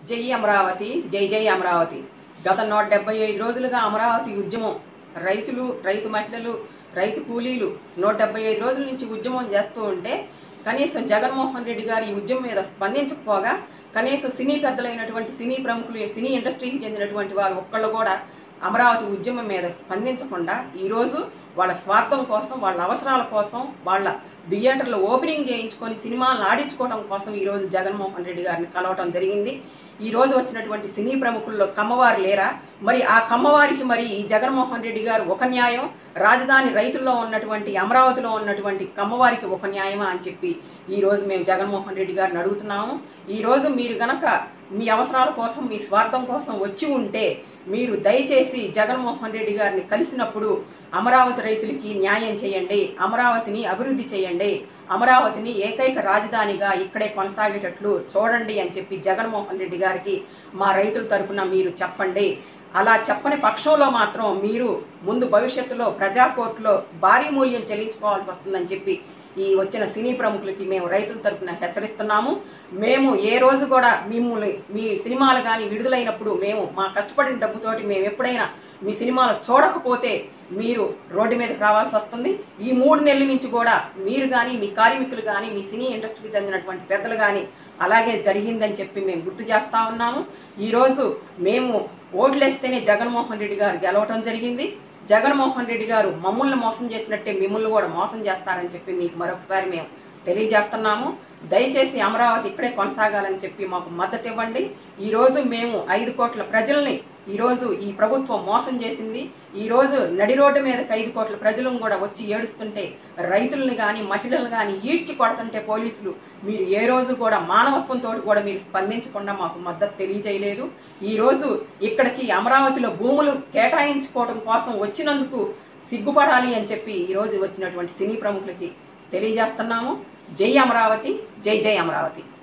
జై అమరావతి జై జై అమరావతి గత నూట డెబ్బై ఐదు రోజులుగా అమరావతి ఉద్యమం రైతులు రైతు మహిళలు రైతు కూలీలు నూట డెబ్బై ఐదు రోజుల నుంచి ఉద్యమం చేస్తూ ఉంటే కనీసం జగన్మోహన్ రెడ్డి గారి ఈ ఉద్యమం మీద స్పందించకపోగా కనీసం సినీ పెద్దలైనటువంటి సినీ ప్రముఖులు సినీ ఇండస్ట్రీకి చెందినటువంటి వారు ఒక్కళ్ళు కూడా అమరావతి ఉద్యమం మీద స్పందించకుండా ఈరోజు వాళ్ళ స్వార్థం కోసం వాళ్ళ అవసరాల కోసం వాళ్ళ థియేటర్లో ఓపెనింగ్ చేయించుకొని సినిమాలను ఆడించుకోవడం కోసం ఈరోజు జగన్మోహన్ రెడ్డి గారిని కలవటం జరిగింది ఈ రోజు వచ్చినటువంటి సినీ ప్రముఖుల్లో కమ్మవారు లేరా మరి ఆ కమ్మవారికి మరి ఈ జగన్మోహన్ రెడ్డి గారు ఒక న్యాయం రాజధాని రైతుల్లో ఉన్నటువంటి అమరావతిలో ఉన్నటువంటి కమ్మవారికి ఒక న్యాయమా అని చెప్పి ఈ రోజు మేము జగన్మోహన్ రెడ్డి గారిని అడుగుతున్నాము ఈ రోజు మీరు గనక మీ అవసరాల కోసం మీ స్వార్థం కోసం వచ్చి ఉంటే మీరు దయచేసి జగన్మోహన్ రెడ్డి గారిని కలిసినప్పుడు అమరావతి రైతులకి న్యాయం చేయండి అమరావతిని అభివృద్ధి చేయండి అమరావతిని ఏకైక రాజధానిగా ఇక్కడే కొనసాగేటట్లు చూడండి అని చెప్పి జగన్మోహన్ రెడ్డి గారికి మా రైతుల తరపున మీరు చెప్పండి అలా చెప్పని పక్షంలో మాత్రం మీరు ముందు భవిష్యత్తులో ప్రజా కోర్టులో భారీ మూల్యం చెల్లించుకోవాల్సి వస్తుందని చెప్పి ఈ వచ్చిన సినీ ప్రముఖులకి మేము రైతుల తరపున హెచ్చరిస్తున్నాము మేము ఏ రోజు కూడా మిమ్మల్ని మీ సినిమాలు కానీ విడుదలైనప్పుడు మేము మా కష్టపడిన డబ్బుతోటి మేము ఎప్పుడైనా మీ సినిమాలు చూడకపోతే మీరు రోడ్డు మీదకి రావాల్సి వస్తుంది ఈ మూడు నెలల నుంచి కూడా మీరు కానీ మీ కార్మికులు కానీ మీ సినీ ఇండస్ట్రీకి చెందినటువంటి పెద్దలు కానీ అలాగే జరిగిందని చెప్పి మేము గుర్తు చేస్తా ఉన్నాము ఈరోజు మేము ఓట్లేస్తేనే జగన్మోహన్ రెడ్డి గారు గెలవటం జరిగింది జగన్మోహన్ రెడ్డి గారు మమ్మల్ని మోసం చేసినట్టే మిమ్మల్ని కూడా మోసం చేస్తారని చెప్పి మీకు మరొకసారి మేము తెలియజేస్తున్నాము దయచేసి అమరావతి ఇక్కడే కొనసాగాలని చెప్పి మాకు మద్దతు ఇవ్వండి ఈరోజు మేము ఐదు కోట్ల ప్రజల్ని ఈరోజు ఈ ప్రభుత్వం మోసం చేసింది ఈరోజు నడి రోడ్డు మీదకి ఐదు కోట్ల ప్రజలను కూడా వచ్చి ఏడుస్తుంటే రైతుల్ని కానీ మహిళలను కానీ ఈడ్చి కొడుతుంటే పోలీసులు మీరు ఏ రోజు కూడా మానవత్వంతో కూడా మీరు స్పందించకుండా మాకు మద్దతు తెలియజేయలేదు ఈ రోజు ఇక్కడికి అమరావతిలో భూములు కేటాయించుకోవడం కోసం వచ్చినందుకు సిగ్గుపడాలి అని చెప్పి ఈ రోజు వచ్చినటువంటి సినీ ప్రముఖులకి తెలియజేస్తున్నాము జై అమరావతి జై జై అమరావతి